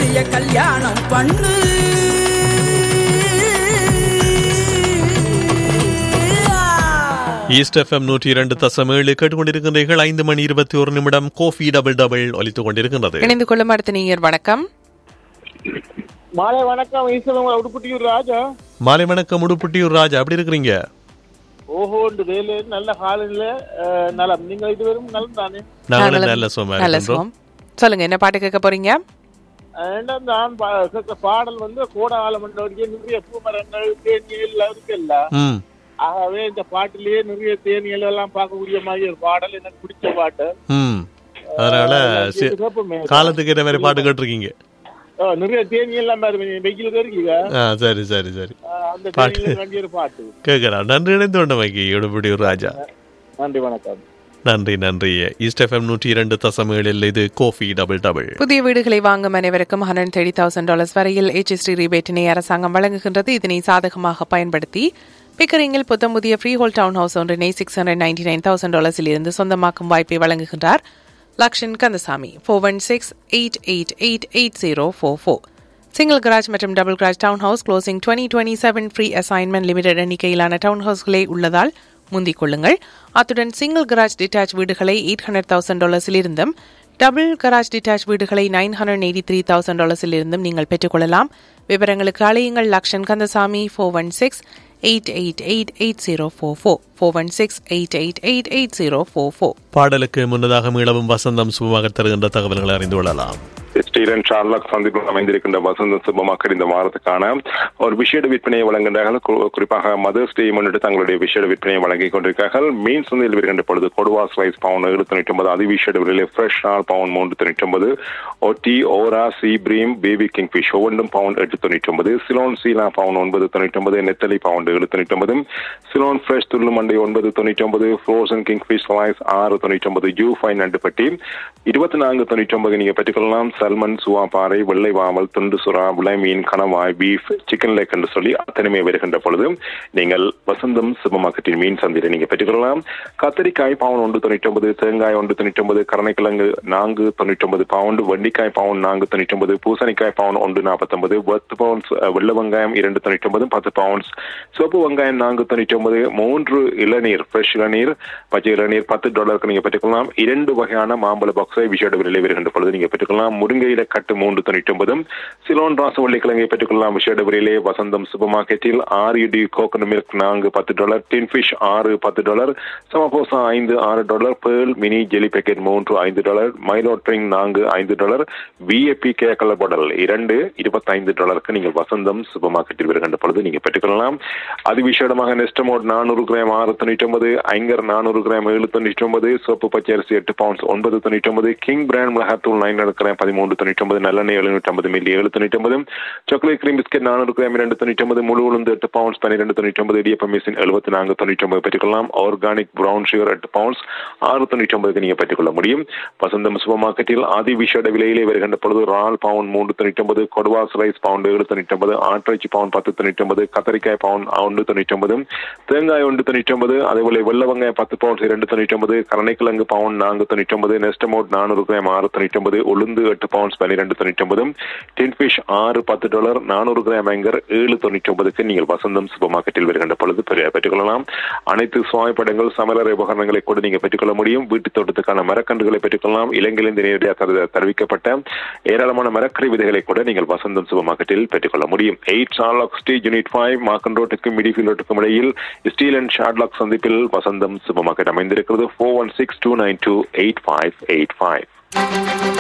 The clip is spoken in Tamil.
புள்ளிய கல்யாணம் பண்ணு ஈஸ்ட் எஃப்எம் நூற்றி இரண்டு தசம் ஏழு கேட்டுக்கொண்டிருக்கின்றீர்கள் ஐந்து மணி இருபத்தி ஒரு நிமிடம் கோஃபி டபுள் டபுள் ஒலித்துக் கொண்டிருக்கின்றது இணைந்து கொள்ளும் அடுத்த நீர் வணக்கம் மாலை வணக்கம் ஈஸ்வரன் உடுப்புட்டியூர் ராஜா மாலை வணக்கம் உடுப்புட்டியூர் ராஜா அப்படி இருக்கிறீங்க ஓஹோண்டு வேலு நல்ல காலையில அஹ், நலம் நீங்கள் இதுவரும் நலம் தானே நாங்களும் நல்ல சும்மா நல்ல இருக்கின்றோம் சுகம் சொல்லுங்க என்ன பாட்டு கேட்க போறீங்க ஏன்னா நான் பா- கேட்ட பாடல் வந்து கோடாகாலம் வரைக்கும் நிறைய பூமரங்கள் தேனியல் எல்லாம் இருக்குல்ல ம் ஆகவே இந்த பாட்டிலேயே நிறைய தேனியல் எல்லாம் பார்க்கக்கூடிய மாதிரி ஒரு பாடல் எனக்கு பிடிச்ச பாட்டு ம் அதனால சி- இது கேட்போமே. காலத்துக்கு ஏற்ற மாதிரி பாட்டு கேட்டிருக்கீங்க அஹ், நிறைய தேனியல் எல்லாம் பாருங்க வெயில் இருக்கீங்க ஆ சரி சரி சரி அஹ், அந்த தேனியல் வேண்டிய ஒரு பாட்டு கேட்கலாம் நன்றி இணைந்து கொண்டமைக்கு உடுப்புட்டியூர் ராஜா நன்றி வணக்கம் நன்றி நன்றி ஈஸ்ட் எஃப்எம் நூற்றி இரண்டு தசம் ஏழில் இது கோஃபி டபுள் டபுள் புதிய வீடுகளை வாங்கும் அனைவருக்கும் ஹண்ட்ரட் தேர்ட்டி தௌசண்ட் டாலர்ஸ் வரையில் HST ரிபேட்டினை அரசாங்கம் வழங்குகின்றது இதனை சாதகமாக பயன்படுத்தி பிக்கரிங்கில் புத்தம் புதிய ஃப்ரீ ஹோல் டவுன் ஹவுஸ் ஒன்றினை six hundred ninety nine thousand டாலர்ஸில் இருந்து சொந்தமாக்கும் வாய்ப்பை வழங்குகின்றார் Lakshan Kandasamy four one six eight eight eight eight zero four four single garage மற்றும் double garage town house closing twenty twenty seven free assignment limited எண்ணிக்கையிலான டவுன் ஹவுஸ்களே உள்ளதால் முந்திக் கொள்ளுங்கள் அத்துடன் சிங்கிள் கராஜ் டிட்டாச் வீடுகளை எயிட் ஹண்ட்ரட் தௌசண்ட் டாலர்ஸில் இருந்தும் டபுள் கராஜ் டிட்டாச் வீடுகளை nine hundred eighty three thousand டாலர்ஸில் இருந்தும் நீங்கள் பெற்றுக்கொள்ளலாம் விவரங்களுக்கு அழையுங்கள் Lakshan Kandasamy four one six eight eight eight eight zero four four four one six eight eight eight eight zero four four பாடலுக்கு முன்னதாக மீளவும் வசந்தம் சுபமாக தருகின்ற தகவல்களை அறிந்து கொள்ளலாம் ஸ்டீரன் ஷார்லாக் சந்திப்பில் அமைந்திருக்கின்ற வசந்த சுபமாக்கர் இந்த வாரத்துக்கான ஒரு விஷேட விற்பனையை வழங்குகிறார்கள் கு- குறிப்பாக மதர்ஸ் டே முன்னிட்டு தங்களுடைய விஷேட விற்பனையை வழங்கிக் கொண்டிருக்கிறார்கள் மீன் சந்தையில் வருகின்ற பொழுது கொடுவா ஸ்லைஸ் பவுன் ஏழு தொண்ணூற்றி ஒன்பது அதி விஷேட விலையிலே ஃப்ரெஷ் ஆல் பவுன் மூன்று தொண்ணூற்றி ஒன்பது ஒட்டி ஓரா sea bream baby kingfish ஒவ்வொன்றும் பவுன் எட்டு தொண்ணூற்றி ஒன்பது சிலோன் சீலா பவுன் ஒன்பது தொண்ணூற்றி ஒன்பது நெத்தலி பவுன் ஏழு தொண்ணூற்றி ஒன்பது சிலோன் ஃப்ரெஷ் துள்ளு மண்டை ஒன்பது தொண்ணூற்றி ஒன்பது ஃப்ரோசன் கிங் ஃபிஷ் ஸ்லைஸ் ஆறு தொண்ணூற்றி ஒன்பது யூ ஃபைன் நண்டு பட்டி இருபத்தி நான்கு தொண்ணூற்றி ஒன்பது நீங்க பெற்றுக்கொள்ளலாம் சல்மன் சுவா பாறை வெள்ளை வாமல் துண்டு சுறா விளை மீன் கணவாய் பீஃப் சிக்கன் லேக் என்று சொல்லி அத்தனையுமே வருகின்ற பொழுது நீங்கள் வசந்தம் சூப்பர் மார்க்கெட்டின் மீன் சந்தையில நீங்க பெற்றுக்கொள்ளலாம் கத்தரிக்காய் பவுன் ஒன்று தொண்ணூற்றி ஒன்பது தேங்காய் ஒன்று தொண்ணூற்றி ஒன்பது கருணைக்கிழங்கு நான்கு தொண்ணூற்றி ஒன்பது பவுண்டு வெண்டிக்காய் பவுன் நான்கு தொண்ணூற்றி ஒன்பது பூசணிக்காய் பவுன் ஒன்று நாற்பத்தொன்பது பத்து பவுன்ஸ் அஹ், வெள்ளை வெங்காயம் இரண்டு தொண்ணூற்றி ஒன்பது பத்து பவுன்ஸ் சிவப்பு வெங்காயம் நான்கு தொண்ணூற்றி ஒன்பது மூன்று இளநீர் ஃப்ரெஷ் இளநீர் பச்சை இளநீர் பத்து டாலருக்கு நீங்க பெற்றுக்கொள்ளலாம் இரண்டு வகையான மாம்பழ பாக்ஸை விஷேட விலையில் வருகின்ற பொழுது நீங்க பெற்றுக்கொள்ளலாம் முருங்கையில கட்டு மூன்று தொண்ணூற்றி ஒன்பது சிலோன் ராசவள்ளி கிழங்கை பெற்றுக்கொள்ளலாம் விஷேட விலையிலே வசந்தம் சூப்பர் மார்க்கெட்டில் ஆறு இடி கோகனட் மில்க் நான்கு பத்து டாலர் டின் ஃபிஷ் ஆறு பத்து டாலர் சமபோசா ஐந்து ஆறு dollar pearl mini jelly packet மூன்று ஐந்து டாலர் மைலோ ட்ரிங் நான்கு ஐந்து டாலர் விஏபி கே கலர் பாடல் இரண்டு இருபத்தைந்து டாலருக்கு நீங்கள் வசந்தம் சூப்பர் மார்க்கெட்டில் வருகின்ற பொழுது நீங்க பெற்றுக்கொள்ளலாம் அது விசேடமாக நெஸ்டமோட் நானூறு கிராம் ஆறு தொண்ணூற்றி ஒன்பது ஐங்கர் நானூறு கிராம் ஏழு தொண்ணூற்றி ஒன்பது சோப்பு பச்சை அரிசி எட்டு பவுண்ட்ஸ் ஒன்பது தொண்ணூற்றி ஒன்பது கிங் பிராண்ட் மிளகாத்தூள் நைன் கிராம் பதிமூன்று தொண்ணூற்றி ஒன்பது நல்லெண்ணெய் எழுநூற்றி ஐம்பது மில்லி ஏழு தொண்ணூற்றி ஒன்பது சாக்லேட் கிரீம் பிஸ்கெட் நானூறு கிராம் இரண்டு தொண்ணூற்றி ஒன்பது முழு உளுந்து எட்டு பவுண்ட்ஸ் பன்னிரெண்டு தொண்ணூற்றி ஒன்பது இடியப்ப மிஷின் எழுபத்தி நான்கு தொண்ணூற்றி ஒன்பது பெற்றுக்கொள்ளலாம் ஆர்கானிக் பிரவுன் சுகர் எட்டு பவுண்ட்ஸ் ஆறு தொண்ணூற்றி ஒன்பதுக்கு நீங்கள் பெற்றுக்கொள்ள முடியும் வசந்தம் சூப்பர் மார்க்கெட்டில் அதி விஷேட விலையிலே வருகின்ற பொழுது ரால் பவுன் மூன்று தொண்ணூற்றி ஒன்பது கொடுவாஸ் ரைஸ் பவுண்ட் ஏழு தொண்ணூற்றி ஒன்பது ஆட்டிறைச்சி பவுன் பத்து தொண்ணூற்றி ஒன்பது கத்தரிக்காய் பவுன் ஒன்று தொண்ணூற்றி ஒன்பது தேங்காய் ஒன்று தொண்ணூற்றி ஒன்பது அதேபோல வெள்ளை வெங்காயம் பத்து பவுன்ஸ் இரண்டு தொண்ணூற்றி ஒன்பது கரணைக்கிழங்கு பவுன் நான்கு தொண்ணூற்றி ஒன்பது நெஸ்டமோட் நானூறு கிராம் ஆறு தொண்ணூற்றி ஒன்பது உளுந்து எட்டு பவுன்ஸ் பன்னிரெண்டு தொண்ணூற்றி ஒன்பது டின்ஃபிஷ் ஆறு பத்து டாலர் நானூறு கிராம் ஆங்கர் ஏழு தொண்ணூற்றி ஒன்பதுக்கு நீங்கள் வசந்தம் சூப்பர் மார்க்கெட்டில் வருகின்ற பொழுது பெரிய- பெற்றுக்கொள்ளலாம் அனைத்து சுவாமிப்படங்கள் சமையலறை உபகரணங்களை கூட நீங்கள் பெற்றுக்கொள்ள முடியும் வீட்டு தோட்டத்துக்கான மரக்கன்றுகளை பெற்றுக்கொள்ளலாம் இலங்கையிலிருந்து நேரடியாக தரு- தெரிவிக்கப்பட்ட ஏராளமான மரக்கறி விதைகளை கூட நீங்கள் வசந்தம் சூப்பர் மார்க்கெட்டில் பெற்றுக்கொள்ள முடியும் eight Sherlock street unit five Markham ரோட்டுக்கும் மிடிஃபீல் ரோட்டுக்கும் இடையில் ஸ்டீல் அண்ட் ஷார்லாக் சந்திப்பில் வசந்தம் சூப்பர் மார்க்கெட் அமைந்திருக்கிறது four one six two nine two eight five eight five